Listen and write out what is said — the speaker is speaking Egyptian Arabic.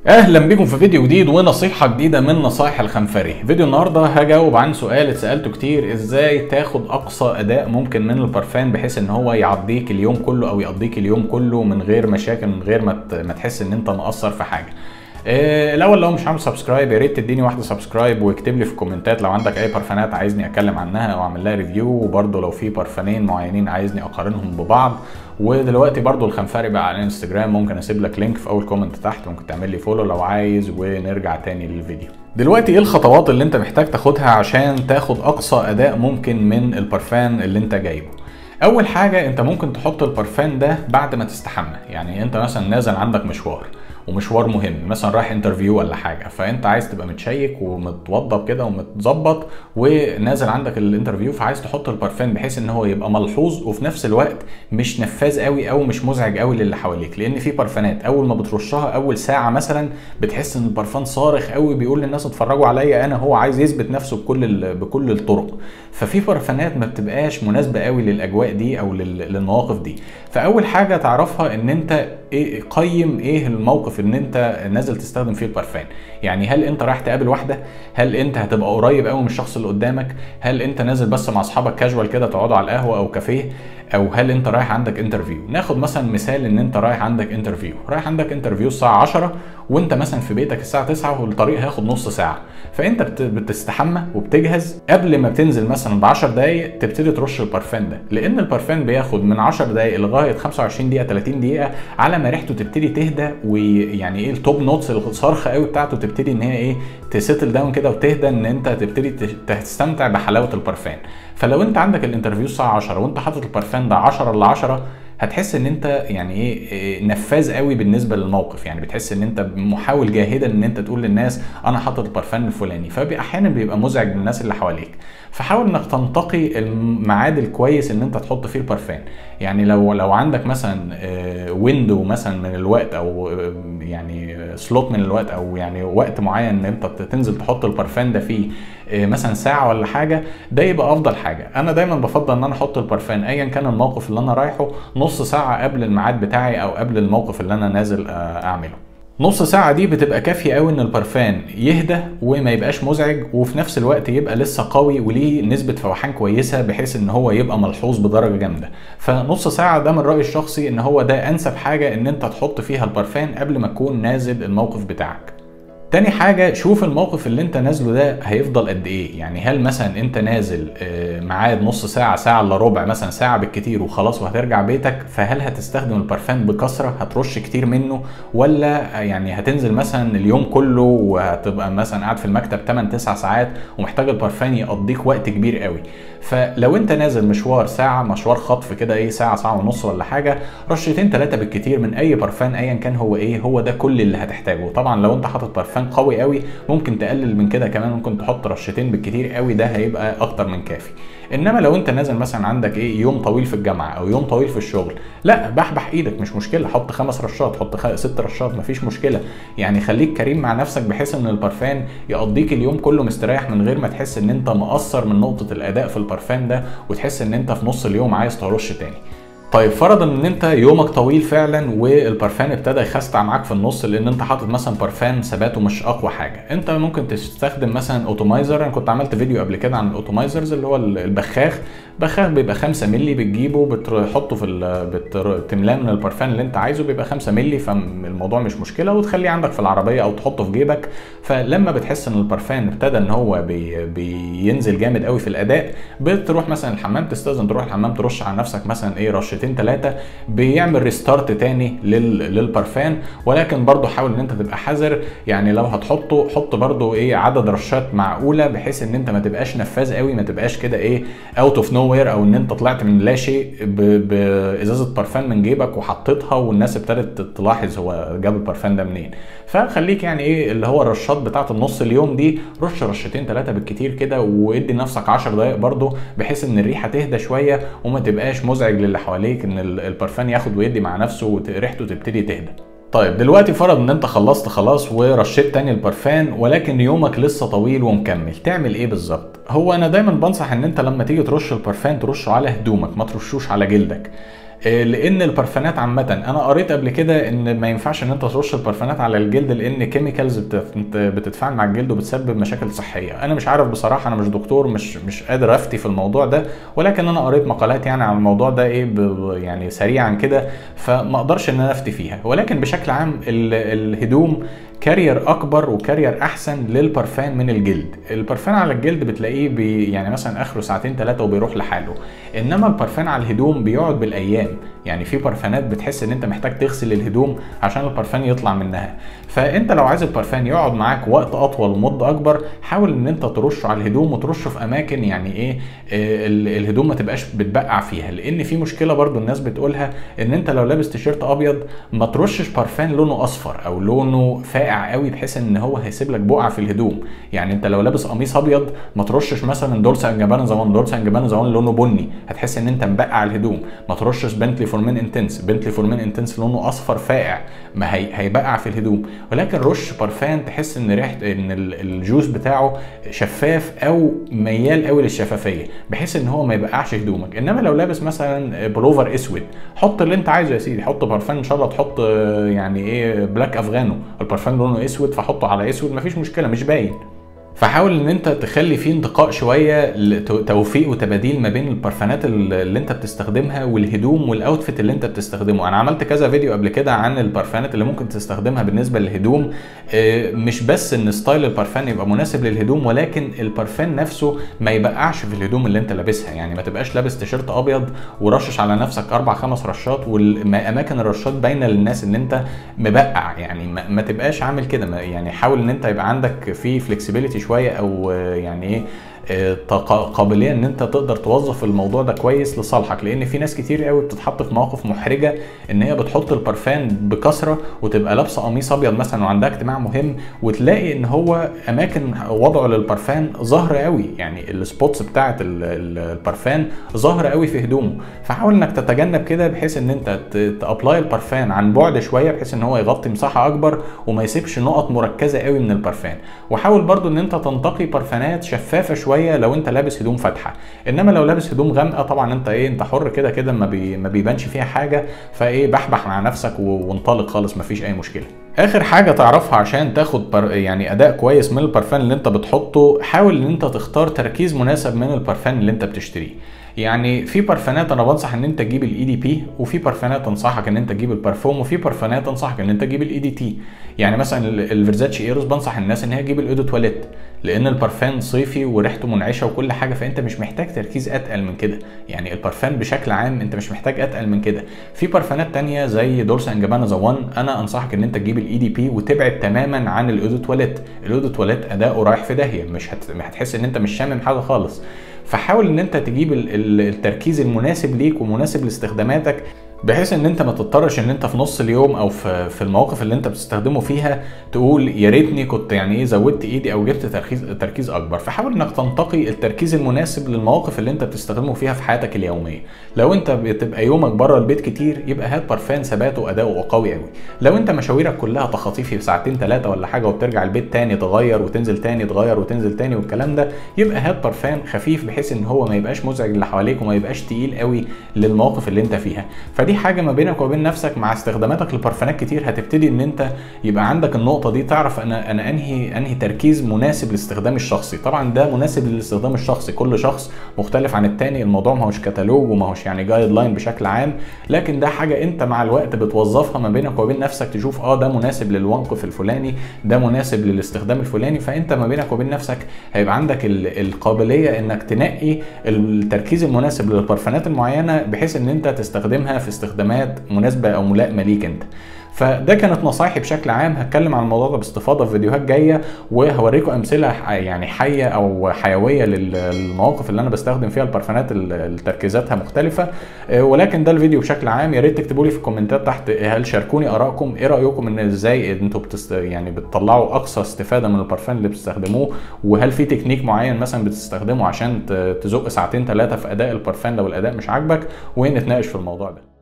اهلا بكم في فيديو جديد ونصيحة جديدة من نصائح الخنفري فيديو النهاردة هجاوب عن سؤال اتسألته كتير ازاي تاخد اقصى اداء ممكن من البرفان بحيث ان هو يعديك اليوم كله او يقضيك اليوم كله من غير مشاكل من غير ما ت- ما تحس ان انت مقصر في حاجة آه، الاول لو مش عامل سبسكرايب يا ريت تديني واحده سبسكرايب واكتب لي في الكومنتات لو عندك اي برفانات عايزني اتكلم عنها او اعمل لها ريفيو وبرده لو في برفانين معينين عايزني اقارنهم ببعض ودلوقتي برضو الخنفري بقى على الانستجرام ممكن اسيب لك لينك في اول كومنت تحت ممكن تعمل لي فولو لو عايز ونرجع تاني للفيديو دلوقتي ايه الخطوات اللي انت محتاج تاخدها عشان تاخد اقصى اداء ممكن من البرفان اللي انت جايبه اول حاجه انت ممكن تحط البرفان ده بعد ما تستحمى يعني انت مثلا نازل عندك مشوار ومشوار مهم مثلا رايح انترفيو ولا حاجه فانت عايز تبقى متشيك ومتوضب كده ومتظبط ونازل عندك الانترفيو فعايز تحط البرفان بحيث ان هو يبقى ملحوظ وفي نفس الوقت مش نفاذ قوي او مش مزعج قوي للي حواليك لان في برفانات اول ما بترشها اول ساعه مثلا بتحس ان البرفان صارخ قوي بيقول للناس اتفرجوا عليا انا هو عايز يثبت نفسه بكل ال- بكل الطرق ففي برفانات ما بتبقاش مناسبه قوي للاجواء دي او لل- للمواقف دي فاول حاجه تعرفها ان انت ايه قيم ايه الموقف ان انت نازل تستخدم فيه البرفان يعني هل انت رايح تقابل واحده هل انت هتبقى قريب قوي من الشخص اللي قدامك هل انت نازل بس مع اصحابك كاجوال كده تقعدوا على القهوه او كافيه او هل انت رايح عندك انترفيو ناخد مثلا مثال ان انت رايح عندك انترفيو رايح عندك انترفيو الساعه 10 وانت مثلا في بيتك الساعه 9 والطريق هياخد نص ساعه فانت بت- بتستحمى وبتجهز قبل ما بتنزل مثلا ب 10 دقائق تبتدي ترش البرفان ده لان البرفان بياخد من 10 دقائق لغايه 25 دقيقه 30 دقيقه على ما ريحته تبتدي تهدى ويعني ايه التوب نوتس الصارخه قوي بتاعته تبتدي ان هي ايه تسيتل داون كده وتهدى ان انت تبتدي تش- تستمتع بحلاوه البرفان فلو انت عندك الانترفيو الساعه 10 وانت حاطط البرفان ده 10 ل 10 هتحس ان انت يعني ايه إيه نفاذ قوي بالنسبه للموقف يعني بتحس ان انت محاول جاهدا ان انت تقول للناس انا حاطط البرفان الفلاني فاحيانا بيبقى مزعج للناس اللي حواليك فحاول انك تنتقي الميعاد الكويس ان انت تحط فيه البرفان يعني لو لو عندك مثلا ويندو مثلا من الوقت او آه، يعني سلوت من الوقت او يعني وقت معين ان انت تنزل تحط البرفان ده فيه آه، مثلا ساعه ولا حاجه ده يبقى افضل حاجه انا دايما بفضل ان انا احط البرفان ايا كان الموقف اللي انا رايحه نص ساعه قبل الميعاد بتاعي او قبل الموقف اللي انا نازل آه، اعمله نص ساعة دي بتبقى كافية قوي ان البرفان يهدى وما يبقاش مزعج وفي نفس الوقت يبقى لسه قوي وليه نسبة فوحان كويسة بحيث ان هو يبقى ملحوظ بدرجة جامدة فنص ساعة ده من رأيي الشخصي ان هو ده انسب حاجة ان انت تحط فيها البرفان قبل ما تكون نازل الموقف بتاعك تاني حاجة شوف الموقف اللي انت نازله ده هيفضل قد ايه يعني هل مثلا انت نازل آه، ميعاد نص ساعة ساعة الا ربع مثلا ساعة بالكتير وخلاص وهترجع بيتك فهل هتستخدم البرفان بكثرة هترش كتير منه ولا يعني هتنزل مثلا اليوم كله وهتبقى مثلا قاعد في المكتب 8 9 ساعات ومحتاج البرفان يقضيك وقت كبير قوي فلو انت نازل مشوار ساعة مشوار خطف كده ايه ساعة ساعة ونص ولا حاجة رشتين ثلاثة بالكتير من اي برفان ايا كان هو ايه هو ده كل اللي هتحتاجه طبعا لو انت حاطط برفان قوي قوي ممكن تقلل من كده كمان ممكن تحط رشتين بالكتير قوي ده هيبقى اكتر من كافي انما لو انت نازل مثلا عندك ايه يوم طويل في الجامعه او يوم طويل في الشغل لا بحبح ايدك مش مشكله حط خمس رشات حط خ... ست رشات مفيش مشكله يعني خليك كريم مع نفسك بحيث ان البرفان يقضيك اليوم كله مستريح من غير ما تحس ان انت مقصر من نقطه الاداء في البرفان ده وتحس ان انت في نص اليوم عايز ترش تاني طيب فرضا ان انت يومك طويل فعلا والبرفان ابتدى يخستع معاك في النص لان انت حاطط مثلا برفان ثباته مش اقوى حاجه انت ممكن تستخدم مثلا اوتومايزر انا كنت عملت فيديو قبل كده عن الاوتومايزرز اللي هو البخاخ بخاخ بيبقى 5 مللي بتجيبه بتحطه في ال- بتر- تملاه من البرفان اللي انت عايزه بيبقى 5 مللي فالموضوع مش مشكله وتخليه عندك في العربيه او تحطه في جيبك فلما بتحس ان البرفان ابتدى ان هو بي بينزل جامد قوي في الاداء بتروح مثلا الحمام تستاذن تروح الحمام ترش على نفسك مثلا ايه رشتين ثلاثه بيعمل ريستارت تاني لل للبرفان ولكن برضه حاول ان انت تبقى حذر يعني لو هتحطه حط برضه ايه عدد رشات معقوله بحيث ان انت ما تبقاش نفاذ قوي ما تبقاش كده ايه اوت اوف نو وير او ان انت طلعت من لا شيء ب- بازازه برفان من جيبك وحطيتها والناس ابتدت تلاحظ هو جاب البرفان ده منين فخليك يعني ايه اللي هو الرشات بتاعت النص اليوم دي رش رشتين ثلاثه بالكتير كده وادي نفسك 10 دقائق برضه بحيث ان الريحه تهدى شويه وما تبقاش مزعج للي حواليك ان ال- البرفان ياخد ويدي مع نفسه وريحته تبتدي تهدى طيب دلوقتي فرض ان انت خلصت خلاص ورشيت تاني البرفان ولكن يومك لسه طويل ومكمل تعمل ايه بالظبط هو انا دايما بنصح ان انت لما تيجي ترش البرفان ترشه على هدومك ما ترشوش على جلدك آه، لان البرفانات عامه انا قريت قبل كده ان ما ينفعش ان انت ترش البرفانات على الجلد لان كيميكالز بتتفاعل مع الجلد وبتسبب مشاكل صحيه انا مش عارف بصراحه انا مش دكتور مش مش قادر افتي في الموضوع ده ولكن انا قريت مقالات يعني عن الموضوع ده ايه يعني سريعا كده فما اقدرش ان انا افتي فيها ولكن بشكل عام الهدوم كارير اكبر وكارير احسن للبرفان من الجلد البرفان على الجلد بتلاقيه بي يعني مثلا اخره ساعتين ثلاثه وبيروح لحاله انما البرفان على الهدوم بيقعد بالايام يعني في برفانات بتحس ان انت محتاج تغسل الهدوم عشان البرفان يطلع منها فانت لو عايز البرفان يقعد معاك وقت اطول ومده اكبر حاول ان انت ترشه على الهدوم وترشه في اماكن يعني ايه آه، الهدوم ما تبقاش بتبقع فيها لان في مشكله برضو الناس بتقولها ان انت لو لابس تيشيرت ابيض ما ترشش برفان لونه اصفر او لونه فاقع قوي بحيث ان هو هيسيب لك بقعه في الهدوم يعني انت لو لابس قميص ابيض ما ترشش مثلا دولسا ان جابانا زمان دولسا ان جابانا زمان لونه بني هتحس ان انت مبقع الهدوم ما ترشش بنتلي فورمين انتنس بنتلي فورمين انتنس لونه اصفر فاقع ما هي هيبقع في الهدوم ولكن رش برفان تحس ان ريحه ان الجوز بتاعه شفاف او ميال قوي للشفافيه بحيث ان هو ما يبقعش هدومك انما لو لابس مثلا بلوفر اسود حط اللي انت عايزه يا سيدي حط برفان ان شاء الله تحط يعني ايه بلاك افغانو البرفان لونه اسود فحطه على اسود مفيش مشكله مش باين فحاول ان انت تخلي فيه انتقاء شويه توفيق وتباديل ما بين البرفانات اللي انت بتستخدمها والهدوم والاوتفيت اللي انت بتستخدمه انا عملت كذا فيديو قبل كده عن البرفانات اللي ممكن تستخدمها بالنسبه للهدوم آه، مش بس ان ستايل البرفان يبقى مناسب للهدوم ولكن البرفان نفسه ما يبقعش في الهدوم اللي انت لابسها يعني ما تبقاش لابس تيشيرت ابيض ورشش على نفسك اربع خمس رشات واماكن الرشات باينه للناس ان انت مبقع يعني ما تبقاش عامل كده يعني حاول ان انت يبقى عندك في فلكسبيليتي شويه او يعني ايه آه، قابليه ان انت تقدر توظف الموضوع ده كويس لصالحك لان في ناس كتير قوي بتتحط في مواقف محرجه ان هي بتحط البرفان بكثره وتبقى لابسه قميص ابيض مثلا وعندها اجتماع مهم وتلاقي ان هو اماكن وضعه للبرفان ظاهره قوي يعني السبوتس بتاعه البرفان ظاهره قوي في هدومه فحاول انك تتجنب كده بحيث ان انت تابلاي البرفان عن بعد شويه بحيث ان هو يغطي مساحه اكبر وما يسيبش نقط مركزه قوي من البرفان وحاول برضو ان انت تنتقي برفانات شفافه شويه شويه لو انت لابس هدوم فاتحه انما لو لابس هدوم غامقه طبعا انت ايه انت حر كده كده ما, بي ما بيبانش فيها حاجه فايه بحبح مع نفسك وانطلق خالص مفيش اي مشكله اخر حاجه تعرفها عشان تاخد بر يعني اداء كويس من البرفان اللي انت بتحطه حاول ان انت تختار تركيز مناسب من البرفان اللي انت بتشتريه يعني في برفانات انا بنصح ان انت تجيب الاي دي بي وفي برفانات انصحك ان انت تجيب البرفوم وفي برفانات انصحك ان انت تجيب الاي دي تي يعني مثلا الفيرزاتشي ايروس بنصح الناس ان هي تجيب الاودو تواليت لان البرفان صيفي وريحته منعشه وكل حاجه فانت مش محتاج تركيز اتقل من كده يعني البرفان بشكل عام انت مش محتاج اتقل من كده في برفانات تانية زي دولس ان جابانا ذا وان انا انصحك ان انت تجيب الاي دي بي وتبعد تماما عن الاودو تواليت الاودو تواليت اداؤه رايح في داهيه مش هتحس ان انت مش شامم حاجه خالص فحاول ان انت تجيب التركيز المناسب ليك ومناسب لاستخداماتك بحيث ان انت ما تضطرش ان انت في نص اليوم او في, في المواقف اللي انت بتستخدمه فيها تقول يا ريتني كنت يعني ايه زودت ايدي او جبت تركيز تركيز اكبر فحاول انك تنتقي التركيز المناسب للمواقف اللي انت بتستخدمه فيها في حياتك اليوميه لو انت بتبقى يومك بره البيت كتير يبقى هات برفان ثباته واداؤه قوي قوي لو انت مشاويرك كلها تخاطيفي ساعتين ثلاثه ولا حاجه وبترجع البيت تاني تغير وتنزل تاني تغير وتنزل تاني والكلام ده يبقى هات برفان خفيف بحيث ان هو ما يبقاش مزعج اللي حواليك وما يبقاش تقيل قوي للمواقف اللي انت فيها فدي حاجه ما بينك وبين نفسك مع استخداماتك لبرفانات كتير هتبتدي ان انت يبقى عندك النقطه دي تعرف انا انا انهي انهي تركيز مناسب للاستخدام الشخصي طبعا ده مناسب للاستخدام الشخصي كل شخص مختلف عن التاني الموضوع ما هوش كتالوج وما هوش يعني جايد لاين بشكل عام لكن ده حاجه انت مع الوقت بتوظفها ما بينك وبين نفسك تشوف اه ده مناسب للوقف الفلاني ده مناسب للاستخدام الفلاني فانت ما بينك وبين نفسك هيبقى عندك القابليه انك تنقي التركيز المناسب للبرفانات المعينه بحيث ان انت تستخدمها في استخدامات مناسبه او ملائمه ليك انت فده كانت نصايحي بشكل عام هتكلم عن الموضوع ده باستفاضه في فيديوهات جايه وهوريكم امثله يعني حيه او حيويه للمواقف اللي انا بستخدم فيها البرفانات اللي تركيزاتها مختلفه آه، ولكن ده الفيديو بشكل عام يا ريت تكتبوا لي في الكومنتات تحت هل شاركوني ارائكم ايه رايكم ان ازاي انتوا بتست يعني بتطلعوا اقصى استفاده من البرفان اللي بتستخدموه وهل في تكنيك معين مثلا بتستخدمه عشان تزق ساعتين ثلاثه في اداء البرفان لو الاداء مش عاجبك ونتناقش في الموضوع ده